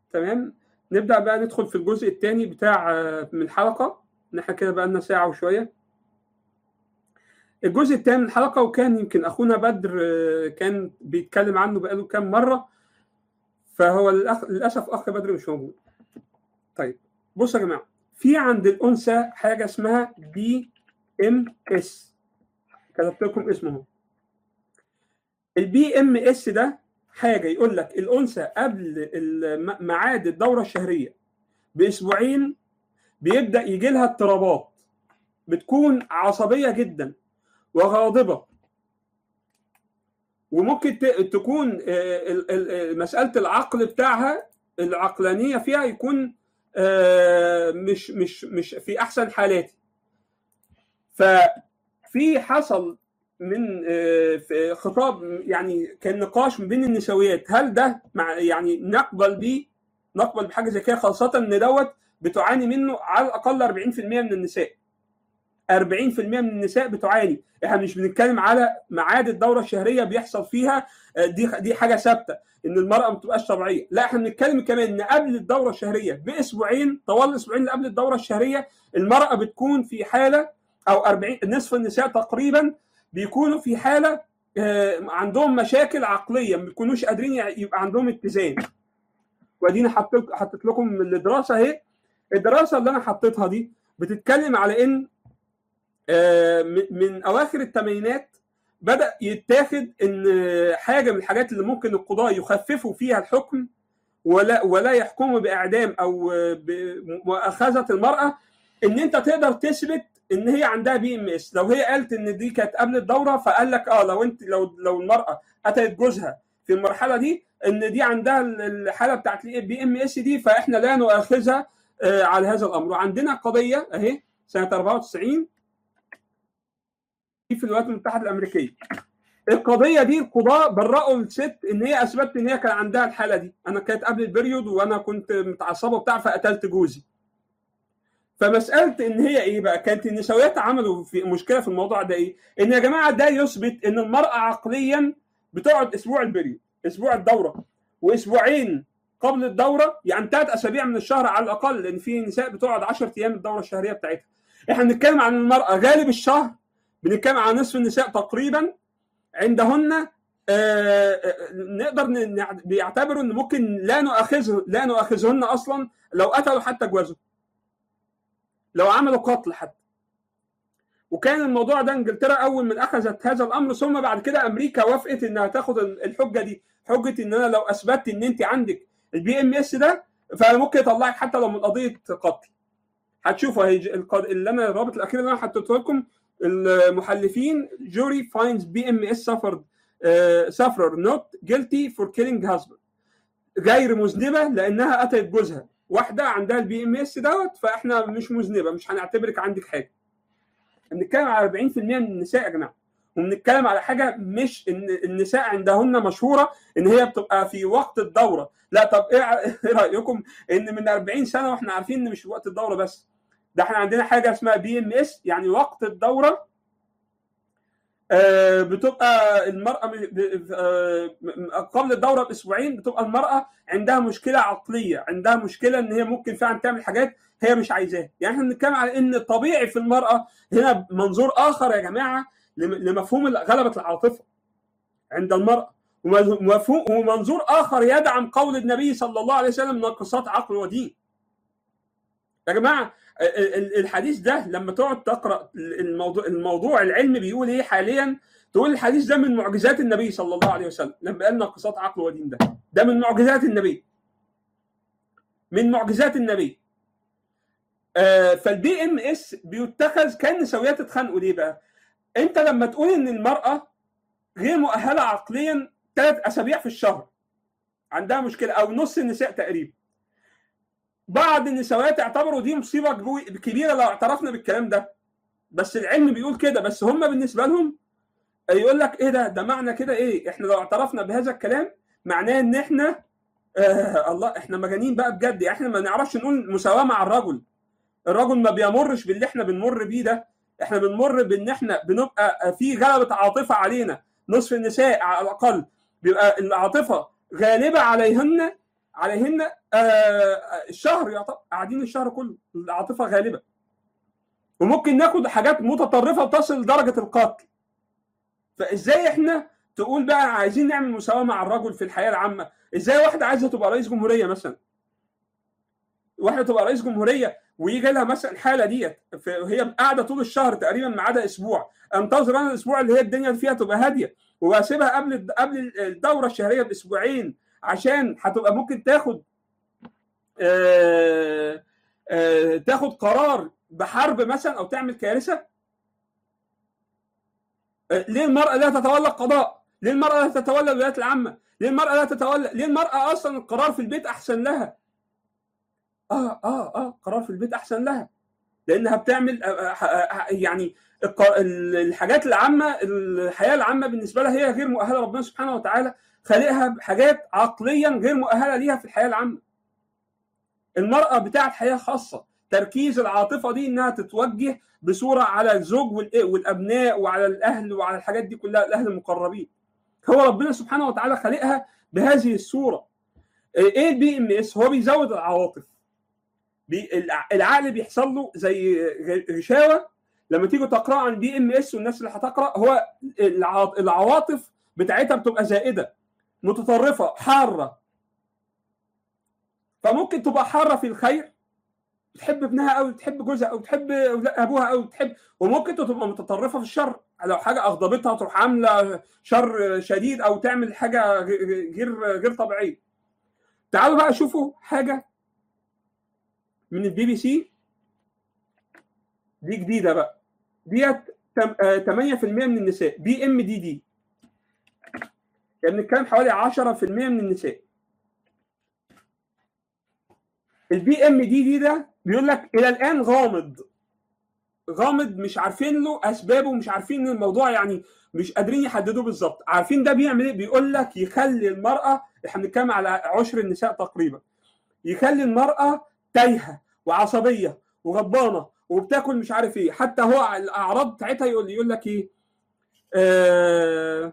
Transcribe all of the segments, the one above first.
تمام نبدا بقى ندخل في الجزء الثاني بتاع آه، من الحلقه ان احنا كده بقى لنا ساعه وشويه الجزء الثاني من الحلقه وكان يمكن اخونا بدر آه، كان بيتكلم عنه بقاله كام مره فهو للأخ... للاسف اخ بدر مش موجود طيب بصوا يا جماعه في عند الانثى حاجه اسمها بي ام اس كتبت لكم اسمه البي ام اس ده حاجه يقول لك الانثى قبل الم- ميعاد الدوره الشهريه باسبوعين بيبدا يجي لها اضطرابات بتكون عصبيه جدا وغاضبه وممكن ت- تكون آه، ال- ال- مساله العقل بتاعها العقلانيه فيها يكون آه، مش مش مش في احسن حالاته ففي حصل من آه، في خطاب يعني كان نقاش بين النسويات هل ده مع يعني نقبل بيه نقبل بحاجه زي كده خاصه ان دوت بتعاني منه على الاقل 40% من النساء 40% من النساء بتعاني احنا مش بنتكلم على ميعاد الدوره الشهريه بيحصل فيها آه، دي دي حاجه ثابته ان المراه ما بتبقاش طبيعيه لا احنا بنتكلم كمان ان قبل الدوره الشهريه باسبوعين طوال الاسبوعين اللي قبل الدوره الشهريه المراه بتكون في حاله او 40 نصف النساء تقريبا بيكونوا في حاله آه، عندهم مشاكل عقليه ما بيكونوش قادرين يع- يبقى عندهم اتزان وادينا حطيت حطيت لكم الدراسه اهي الدراسه اللي انا حطيتها دي بتتكلم على ان آه، من- من اواخر الثمانينات بدا يتاخد ان حاجه من الحاجات اللي ممكن القضاء يخففوا فيها الحكم ولا ولا يحكموا باعدام او بمؤاخذه المراه ان انت تقدر تثبت ان هي عندها بي ام اس لو هي قالت ان دي كانت قبل الدوره فقال لك اه لو انت لو لو المراه قتلت جوزها في المرحله دي ان دي عندها الحاله بتاعت البي ام اس دي فاحنا لا نؤاخذها آه، على هذا الامر وعندنا قضيه اهي سنه 94 في الولايات المتحده الامريكيه القضيه دي القضاء برأوا الست ان هي اثبتت ان هي كان عندها الحاله دي انا كانت قبل البريود وانا كنت متعصبه بتاع فقتلت جوزي فمساله ان هي ايه بقى كانت النسويات عملوا في مشكله في الموضوع ده ايه ان يا جماعه ده يثبت ان المراه عقليا بتقعد اسبوع البريود اسبوع الدوره واسبوعين قبل الدوره يعني ثلاث اسابيع من الشهر على الاقل لان في نساء بتقعد 10 ايام الدوره الشهريه بتاعتها احنا بنتكلم عن المراه غالب الشهر بنتكلم عن نصف النساء تقريبا عندهن آه، آه، نقدر ن- نع- بيعتبروا ان ممكن لا نؤاخذه لا نؤاخذهن اصلا لو قتلوا حتى جوازهم لو عملوا قتل حتى وكان الموضوع ده انجلترا اول من اخذت هذا الامر ثم بعد كده امريكا وافقت انها تاخد الحجه دي حجه ان انا لو اثبتت ان انت عندك البي ام اس ده فممكن يطلعك حتى لو من قضيه قتل هتشوفوا هي القض... اللي انا الرابط الاخير اللي انا حطيته لكم المحلفين جوري فاينز بي ام اس سفرد سفرر نوت جيلتي فور كيلينج هازبند غير مذنبه لانها قتلت جوزها واحده عندها البي ام اس دوت فاحنا مش مذنبه مش هنعتبرك عندك حاجه بنتكلم على 40% من النساء يا جماعه وبنتكلم على حاجه مش ان النساء عندهن مشهوره ان هي بتبقى في وقت الدوره لا طب ايه ع- إيه رايكم ان من 40 سنه واحنا عارفين ان مش وقت الدوره بس ده احنا عندنا حاجه اسمها بي ام اس يعني وقت الدوره آه، بتبقى المراه م- ب- آه، م- قبل الدوره باسبوعين بتبقى المراه عندها مشكله عقليه عندها مشكله ان هي ممكن فعلا تعمل حاجات هي مش عايزاها يعني احنا بنتكلم على ان الطبيعي في المراه هنا منظور اخر يا جماعه لم- لمفهوم غلبه العاطفه عند المراه ومفهوم ومنظور اخر يدعم قول النبي صلى الله عليه وسلم ناقصات عقل ودين يا جماعه ال- ال- الحديث ده لما تقعد تقرا الموضوع الموضوع العلمي بيقول ايه حاليا تقول الحديث ده من معجزات النبي صلى الله عليه وسلم لما قال ناقصات عقل ودين ده ده من معجزات النبي من معجزات النبي آه، فالبي ام اس بيتخذ كان نسويات اتخانقوا ليه بقى؟ انت لما تقول ان المراه غير مؤهله عقليا ثلاث اسابيع في الشهر عندها مشكله او نص النساء تقريبا بعض النسويات اعتبروا دي مصيبه كبو- كبيره لو اعترفنا بالكلام ده بس العلم بيقول كده بس هم بالنسبه لهم يقول لك ايه ده ده معنى كده ايه احنا لو اعترفنا بهذا الكلام معناه ان احنا آه الله احنا مجانين بقى بجد يعني احنا ما نعرفش نقول مساواه مع الرجل الرجل ما بيمرش باللي احنا بنمر بيه ده احنا بنمر بان احنا بنبقى في غلبه عاطفه علينا نصف النساء على الاقل بيبقى العاطفه غالبه عليهن عليهن آه الشهر يعتبر قاعدين الشهر كله العاطفه غالبه وممكن ناخد حاجات متطرفه تصل لدرجه القتل فازاي احنا تقول بقى عايزين نعمل مساواه مع الرجل في الحياه العامه ازاي واحده عايزه تبقى رئيس جمهوريه مثلا واحده تبقى رئيس جمهوريه ويجي لها مثلا الحاله ديت هي قاعده طول الشهر تقريبا ما عدا اسبوع انتظر انا الاسبوع اللي هي الدنيا فيها تبقى هاديه واسيبها قبل قبل الدوره الشهريه باسبوعين عشان هتبقى ممكن تاخد آآ آآ تاخد قرار بحرب مثلا او تعمل كارثه ليه المراه لا تتولى القضاء؟ ليه المراه لا تتولى الولايات العامه؟ ليه المراه لا تتولى؟ ليه المراه اصلا القرار في البيت احسن لها؟ اه اه اه قرار في البيت احسن لها لانها بتعمل يعني الحاجات العامه الحياه العامه بالنسبه لها هي غير مؤهله ربنا سبحانه وتعالى خالقها بحاجات عقليا غير مؤهله ليها في الحياه العامه المراه بتاعت حياه خاصه تركيز العاطفه دي انها تتوجه بصوره على الزوج والابناء وعلى الاهل وعلى الحاجات دي كلها الاهل المقربين هو ربنا سبحانه وتعالى خالقها بهذه الصوره ايه البي ام اس هو بيزود العواطف العقل بيحصل له زي غشاوه لما تيجوا تقرا عن بي ام اس والناس اللي هتقرا هو العواطف بتاعتها بتبقى زائده متطرفه حاره فممكن تبقى حاره في الخير بتحب ابنها قوي بتحب جوزها او بتحب ابوها قوي بتحب وممكن تبقى متطرفه في الشر لو حاجه اغضبتها تروح عامله شر شديد او تعمل حاجه غير غير طبيعيه تعالوا بقى شوفوا حاجه من البي بي سي دي جديده بقى ديت 8% من النساء بي ام دي دي يعني بنتكلم حوالي 10% من النساء البي ام دي دي ده بيقول لك الى الان غامض غامض مش عارفين له اسبابه ومش عارفين الموضوع يعني مش قادرين يحددوه بالظبط عارفين ده بيعمل ايه بيقول لك يخلي المراه احنا بنتكلم على عشر النساء تقريبا يخلي المراه تايهه وعصبيه وغضبانه وبتاكل مش عارف ايه حتى هو الاعراض بتاعتها يقول يقول لك ايه آه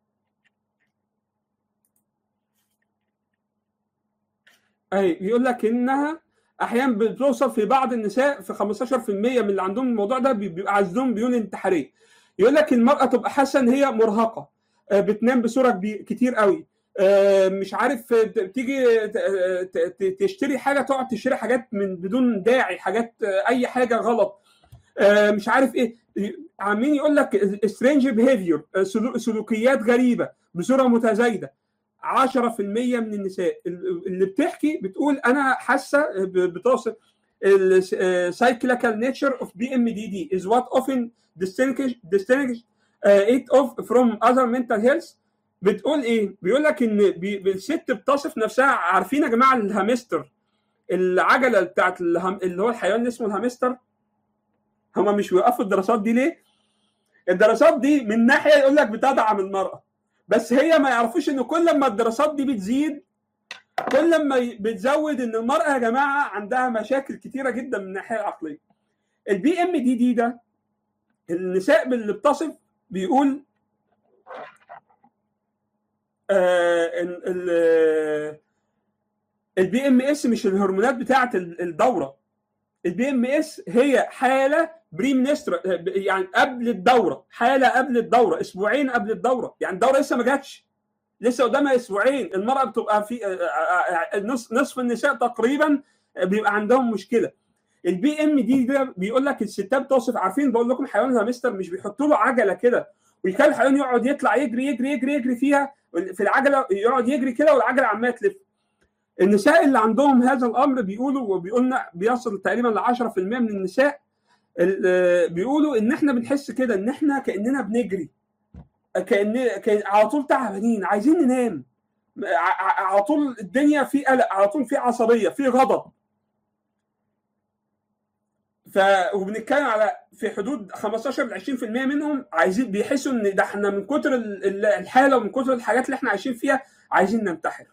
اي بيقول لك انها احيانا بتوصل في بعض النساء في 15% من اللي عندهم الموضوع ده بيبقى عندهم ديون انتحاريه يقول لك المراه تبقى حاسه ان هي مرهقه بتنام بصوره كتير قوي مش عارف تيجي تشتري حاجه تقعد تشتري حاجات من بدون داعي حاجات اي حاجه غلط مش عارف ايه عاملين يقول لك سترينج بيهيفير سلوكيات غريبه بصوره متزايده 10% من النساء اللي بتحكي بتقول انا حاسه بتوصل cyclical nature of BMDD is what often distinguish distinguish uh, it off from other mental health بتقول ايه؟ بيقول لك ان الست بتصف نفسها عارفين يا جماعه الهامستر العجله بتاعت الهم... اللي هو الحيوان اللي اسمه الهامستر هما مش بيوقفوا الدراسات دي ليه؟ الدراسات دي من ناحيه يقول لك بتدعم المراه بس هي ما يعرفوش ان كل ما الدراسات دي بتزيد كل ما بتزود ان المراه يا جماعه عندها مشاكل كتيره جدا من الناحيه العقليه. البي ام دي دي ده النساء اللي بتصف بيقول البي ام اس مش الهرمونات بتاعه الدوره البي ام اس هي حاله بري منستر يعني قبل الدوره حاله قبل الدوره اسبوعين قبل الدوره يعني الدوره لسه ما جاتش لسه قدامها اسبوعين المراه بتبقى في نصف النساء تقريبا بيبقى عندهم مشكله البي ام دي ده بيقول لك الستات بتوصف عارفين بقول لكم حيوان الهامستر مش بيحطوا له عجله كده ويخلي الحيوان يقعد يطلع يجري يجري يجري يجري فيها في العجله يقعد يجري كده والعجله عماله تلف النساء اللي عندهم هذا الامر بيقولوا وبيقولنا بيصل تقريبا ل 10% من النساء بيقولوا ان احنا بنحس كده ان احنا كاننا بنجري كان كان على طول تعبانين عايزين ننام على طول الدنيا في قلق على طول في عصبيه في غضب ف وبنتكلم على في حدود 15 ل 20% منهم عايزين بيحسوا ان ده احنا من كتر الحاله ومن كتر الحاجات اللي احنا عايشين فيها عايزين ننتحر.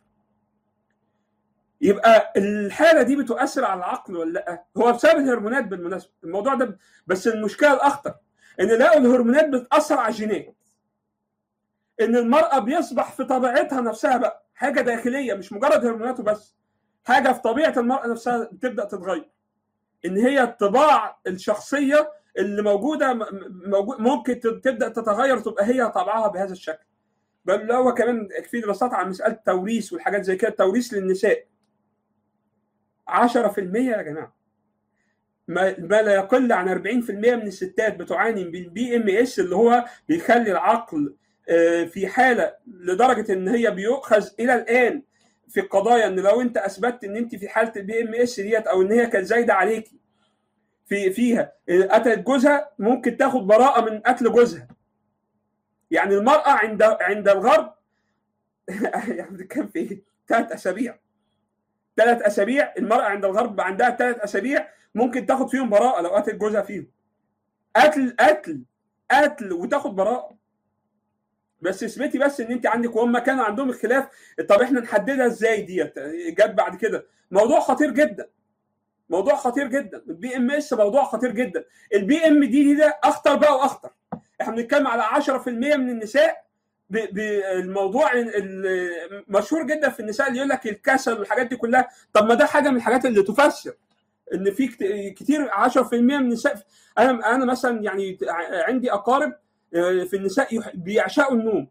يبقى الحاله دي بتؤثر على العقل ولا لا؟ هو بسبب الهرمونات بالمناسبه، الموضوع ده بس المشكله الاخطر ان لقوا الهرمونات بتاثر على الجينات. ان المراه بيصبح في طبيعتها نفسها بقى حاجه داخليه مش مجرد هرمونات وبس. حاجه في طبيعه المراه نفسها بتبدا تتغير ان هي الطباع الشخصيه اللي موجوده موجود ممكن تبدا تتغير تبقى هي طبعها بهذا الشكل بل هو كمان في دراسات عن مساله التوريث والحاجات زي كده التوريث للنساء 10% يا جماعه ما لا يقل عن 40% من الستات بتعاني من البي ام اس اللي هو بيخلي العقل في حاله لدرجه ان هي بيؤخذ الى الان في القضايا ان لو انت اثبتت ان انت في حاله البي ام اس ديت او ان هي كانت زايده عليكي في فيها قتلت جوزها ممكن تاخد براءه من قتل جوزها يعني المراه عند عند الغرب يعني كان في ثلاث اسابيع ثلاث اسابيع المراه عند الغرب عندها ثلاث اسابيع ممكن تاخد فيهم براءه لو قتلت جوزها فيهم قتل قتل قتل وتاخد براءه بس اثبتي بس ان انت عندك وهم كانوا عندهم الخلاف طب احنا نحددها ازاي ديت جت بعد كده موضوع خطير جدا موضوع خطير جدا البي ام اس موضوع خطير جدا البي ام دي, دي ده اخطر بقى واخطر احنا بنتكلم على 10% من النساء بالموضوع مشهور جدا في النساء اللي يقول لك الكسل والحاجات دي كلها طب ما ده حاجه من الحاجات اللي تفسر ان في كتير 10% من النساء انا انا مثلا يعني عندي اقارب في النساء بيعشقوا النوم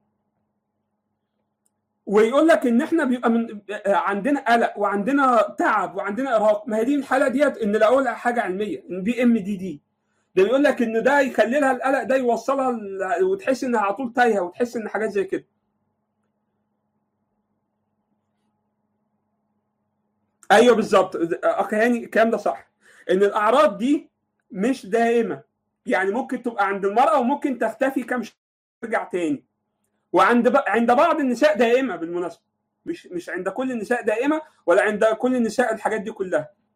ويقول لك ان احنا بيبقى من عندنا قلق وعندنا تعب وعندنا ارهاق ما هي دي الحاله ديت ان الاول حاجه علميه ان بي ام دي دي ده بيقول لك ان ده يخلي لها القلق ده يوصلها وتحس انها على طول تايهه وتحس ان حاجات زي كده ايوه بالظبط اخ هاني الكلام ده صح ان الاعراض دي مش دائمه يعني ممكن تبقى عند المراه وممكن تختفي كم ترجع تاني وعند ب... عند بعض النساء دائمه بالمناسبه مش مش عند كل النساء دائمه ولا عند كل النساء الحاجات دي كلها